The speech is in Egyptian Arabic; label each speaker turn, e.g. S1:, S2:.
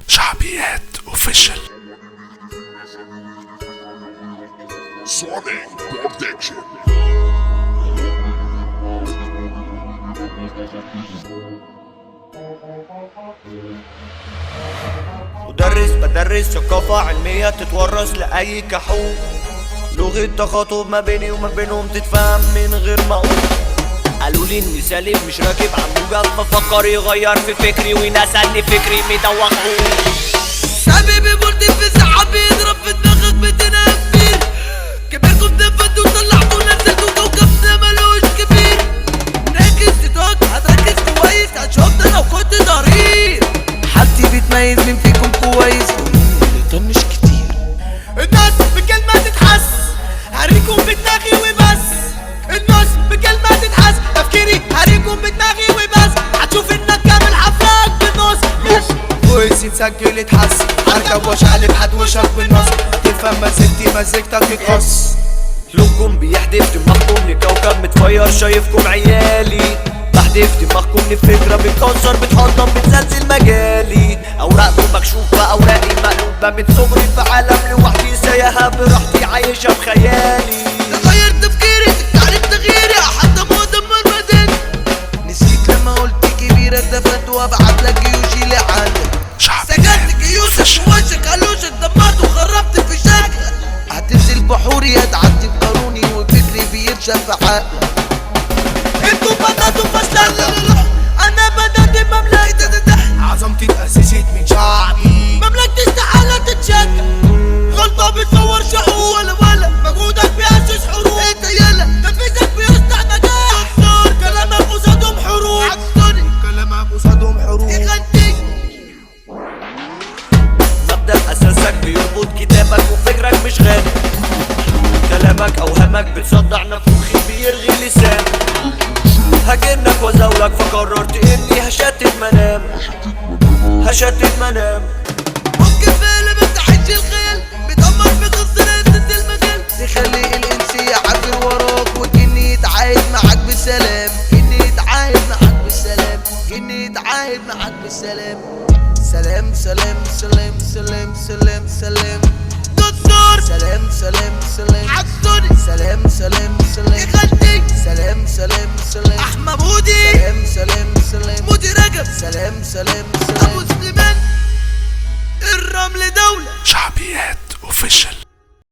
S1: شعبيات اوفيشال
S2: Sonic Protection.
S3: مدرس بدرس ثقافة علمية تتورث لأي كحول لغة تخاطب ما بيني وما بينهم تتفهم من غير ما أقول قالوا لي اني سالب مش راكب عموجة ففكر يغير في فكري ونسألني فكري مدوخ
S4: حبيبي قلت في سحاب يضرب في دماغك بتنفير كبركم دفنتوا طلعتوا نزلتوا كوكبنا ملوش كبير ركز تتوك هتركز كويس هتشوف ده لو كنت ضرير حالتي بتميز مين فيكم كويس ده مش كتير الناس بكلمة تتحس هريكم بدماغي وبس الناس بكلمة تتحس تفكيري هريكم بدماغي وبس هتشوف انك كامل حفلك بالنص مش فويس يتسجل يتحس هركب واشقلب هدوشك بالنص تفهم مزيكتي مزيكتك تتقص
S3: لونكم بيحدف دماغكم لكوكب متفير شايفكم عيالي بحدف دماغكم لفكرة بتكسر بتحطم بتزلزل مجالي أوراقكم مكشوفة أوراقي مقلوبة من صغري في عالم لوحدي سايحة براحتي عايشة بخيالي
S4: تغير تفكيري تعرف تغييري حتى مدمر بدن نسيت لما قلت كبيرة اتفقت وابعت لك جيوشي لعندك
S1: شعبيات
S4: سجلت جيوشك في وشك علوشك دمرت وخربت في شكلك هتنزل بحوري هتعدي بقانوني وفكري بيرشق في عقلك انتوا بدأتوا فشلة انا بدأت مملكة عظمتي اتأسست من شعبي مملكتي استحالة تتشكل غلطة بتصور شعور ولا ولا مجهودك بيأسس حروب انت يلا تنفيذك بيصنع نجاح عكسور كلامك قصادهم حروب عكسوني كلامك قصادهم حروب يغنيك
S3: مبدأ أساسك بيربط كتابك وفكرك مش غالي كلامك أوهامك بتصدع نفوخي بيرغي لسان هجنك وازولك فقررت إني هشتت منام هشتت منام
S4: ممكن فعل ما بتعيش الخيل بيدمر في قصة تنزل المجال تخلي الانس يعبر وراك وكني يتعايد معاك بالسلام كني يتعايد معاك بالسلام كني يتعايد معاك بالسلام سلام سلام سلام سلام سلام سلام دكتور سلام سلام سلام عكسوني سلام سلام سلام يغنيك سلام سلام سلام احمد مودي سلام سلام سلام مودي رجب سلام سلام